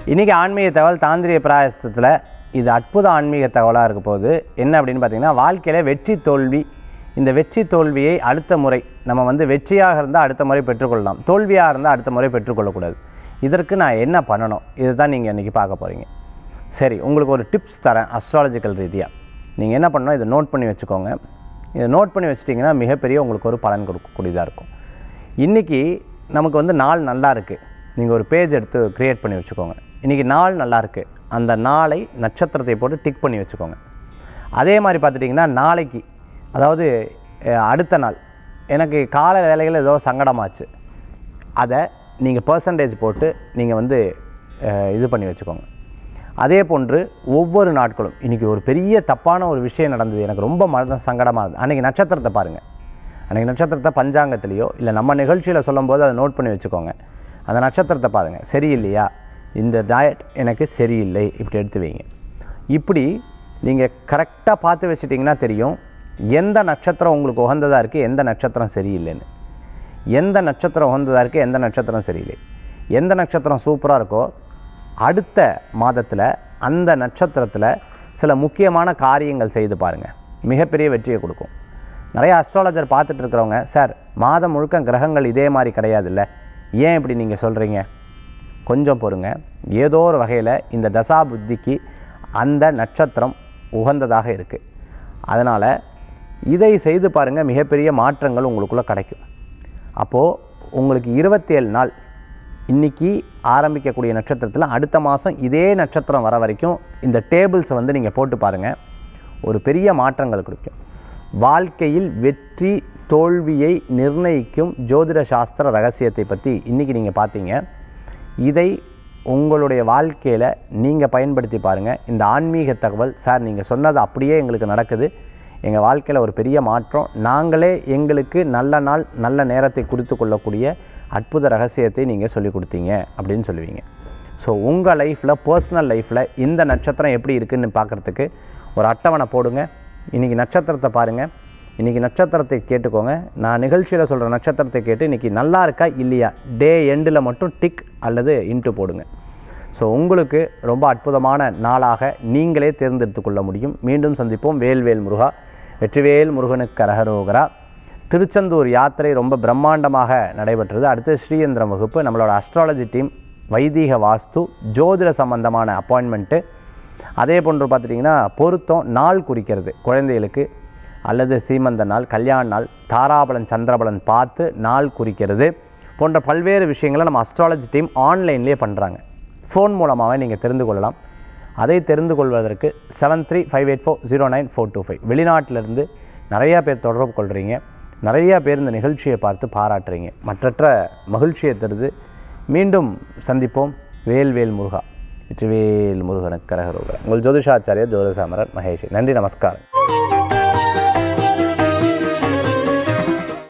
இன்றைக்கி ஆன்மீக தகவல் தாந்திரிய பிராயசத்தில் இது அற்புத ஆன்மீக தகவலாக இருக்க போகுது என்ன அப்படின்னு பார்த்தீங்கன்னா வாழ்க்கையில் வெற்றி தோல்வி இந்த வெற்றி தோல்வியை அடுத்த முறை நம்ம வந்து வெற்றியாக இருந்தால் அடுத்த முறை பெற்றுக்கொள்ளலாம் தோல்வியாக இருந்தால் அடுத்த முறை பெற்றுக்கொள்ளக்கூடாது இதற்கு நான் என்ன பண்ணணும் இதுதான் நீங்கள் இன்றைக்கி பார்க்க போகிறீங்க சரி உங்களுக்கு ஒரு டிப்ஸ் தரேன் அஸ்ட்ராலஜிக்கல் ரீதியாக நீங்கள் என்ன பண்ணணும் இதை நோட் பண்ணி வச்சுக்கோங்க இதை நோட் பண்ணி வச்சிட்டிங்கன்னா மிகப்பெரிய உங்களுக்கு ஒரு பலன் கொடுக்கக்கூடியதாக இருக்கும் இன்றைக்கி நமக்கு வந்து நாள் நல்லா இருக்குது நீங்கள் ஒரு பேஜ் எடுத்து க்ரியேட் பண்ணி வச்சுக்கோங்க இன்றைக்கி நாள் நல்லா இருக்குது அந்த நாளை நட்சத்திரத்தை போட்டு டிக் பண்ணி வச்சுக்கோங்க அதே மாதிரி பார்த்துட்டிங்கன்னா நாளைக்கு அதாவது அஹ், அடுத்த நாள் எனக்கு கால வேலைகள் ஏதோ சங்கடமாச்சு அதை நீங்கள் பர்சன்டேஜ் போட்டு நீங்கள் வந்து அஹ், இது பண்ணி வச்சுக்கோங்க அதே போன்று ஒவ்வொரு நாட்களும் இன்றைக்கி ஒரு பெரிய தப்பான ஒரு விஷயம் நடந்தது எனக்கு ரொம்ப மன சங்கடமாக இருந்தது அன்றைக்கி நட்சத்திரத்தை பாருங்கள் அன்றைக்கி நட்சத்திரத்தை பஞ்சாங்கத்திலேயோ இல்லை நம்ம நிகழ்ச்சியில் சொல்லும்போது அதை நோட் பண்ணி வச்சுக்கோங்க அந்த நட்சத்திரத்தை பாருங்கள் சரியில்லையா இந்த டயட் எனக்கு சரியில்லை இப்படி எடுத்து வைங்க இப்படி நீங்கள் கரெக்டாக பார்த்து வச்சிட்டிங்கன்னா தெரியும் எந்த நட்சத்திரம் உங்களுக்கு உகந்ததாக இருக்குது எந்த நட்சத்திரம் சரியில்லைன்னு எந்த நட்சத்திரம் உகந்ததாக இருக்குது எந்த நட்சத்திரம் சரியில்லை எந்த நட்சத்திரம் சூப்பராக இருக்கோ அடுத்த மாதத்தில் அந்த நட்சத்திரத்தில் சில முக்கியமான காரியங்கள் செய்து பாருங்கள் மிகப்பெரிய வெற்றியை கொடுக்கும் நிறைய அஸ்ட்ராலஜர் பார்த்துட்டு இருக்கிறவங்க சார் மாதம் முழுக்க கிரகங்கள் இதே மாதிரி கிடையாதுல்ல ஏன் இப்படி நீங்கள் சொல்கிறீங்க கொஞ்சம் பொறுங்க ஏதோ ஒரு வகையில் இந்த தசா புத்திக்கு அந்த நட்சத்திரம் உகந்ததாக இருக்குது அதனால் இதை செய்து பாருங்கள் மிகப்பெரிய மாற்றங்கள் உங்களுக்குள்ளே கிடைக்கும் அப்போது உங்களுக்கு இருபத்தேழு நாள் இன்றைக்கி ஆரம்பிக்கக்கூடிய நட்சத்திரத்தில் அடுத்த மாதம் இதே நட்சத்திரம் வர வரைக்கும் இந்த டேபிள்ஸை வந்து நீங்கள் போட்டு பாருங்கள் ஒரு பெரிய மாற்றங்கள் கொடுக்கும் வாழ்க்கையில் வெற்றி தோல்வியை நிர்ணயிக்கும் ஜோதிட சாஸ்திர ரகசியத்தை பற்றி இன்றைக்கி நீங்கள் பார்த்தீங்க இதை உங்களுடைய வாழ்க்கையில் நீங்கள் பயன்படுத்தி பாருங்கள் இந்த ஆன்மீக தகவல் சார் நீங்கள் சொன்னது அப்படியே எங்களுக்கு நடக்குது எங்கள் வாழ்க்கையில் ஒரு பெரிய மாற்றம் நாங்களே எங்களுக்கு நல்ல நாள் நல்ல நேரத்தை குறித்து கொள்ளக்கூடிய அற்புத ரகசியத்தை நீங்கள் சொல்லிக் கொடுத்தீங்க அப்படின்னு சொல்லுவீங்க ஸோ உங்கள் லைஃப்பில் பர்சனல் லைஃப்பில் இந்த நட்சத்திரம் எப்படி இருக்குன்னு பார்க்குறதுக்கு ஒரு அட்டவணை போடுங்க இன்றைக்கி நட்சத்திரத்தை பாருங்கள் இன்றைக்கி நட்சத்திரத்தை கேட்டுக்கோங்க நான் நிகழ்ச்சியில் சொல்கிற நட்சத்திரத்தை கேட்டு இன்றைக்கி நல்லா இருக்கா இல்லையா டே எண்டில் மட்டும் டிக் அல்லது இன்ட்டு போடுங்க ஸோ உங்களுக்கு ரொம்ப அற்புதமான நாளாக நீங்களே தேர்ந்தெடுத்து கொள்ள முடியும் மீண்டும் சந்திப்போம் வேல்வேல் முருகா வெற்றிவேல் முருகனுக்கு அரகரோகரா திருச்செந்தூர் யாத்திரை ரொம்ப பிரம்மாண்டமாக நடைபெற்றது அடுத்து ஸ்ரீயந்திரம் வகுப்பு நம்மளோட அஸ்ட்ராலஜி டீம் வைதீக வாஸ்து ஜோதிட சம்பந்தமான அப்பாயின்மெண்ட்டு அதே போன்று பார்த்துட்டிங்கன்னா பொருத்தம் நாள் குறிக்கிறது குழந்தைகளுக்கு அல்லது சீமந்த நாள் கல்யாண நாள் தாராபலன் சந்திரபலன் பார்த்து நாள் குறிக்கிறது போன்ற பல்வேறு விஷயங்களை நம்ம அஸ்ட்ராலஜி டீம் ஆன்லைன்லேயே பண்ணுறாங்க ஃபோன் மூலமாகவே நீங்கள் தெரிந்து கொள்ளலாம் அதை தெரிந்து கொள்வதற்கு seven three five eight four zero nine four two five வெளிநாட்டிலேருந்து நிறையா பேர் தொடர்பு கொள்கிறீங்க நிறையா பேர் இந்த நிகழ்ச்சியை பார்த்து பாராட்டுறீங்க மற்றற்ற மகிழ்ச்சியை தருது மீண்டும் சந்திப்போம் வேல்வேல் முருகா வெற்றிவேல் முருகனுக்கு கரகரோகரா உங்கள் ஜோதிஷாச்சாரியர் ஜோதிஷாமரர் மகேஷ் நன்றி நமஸ்காரம்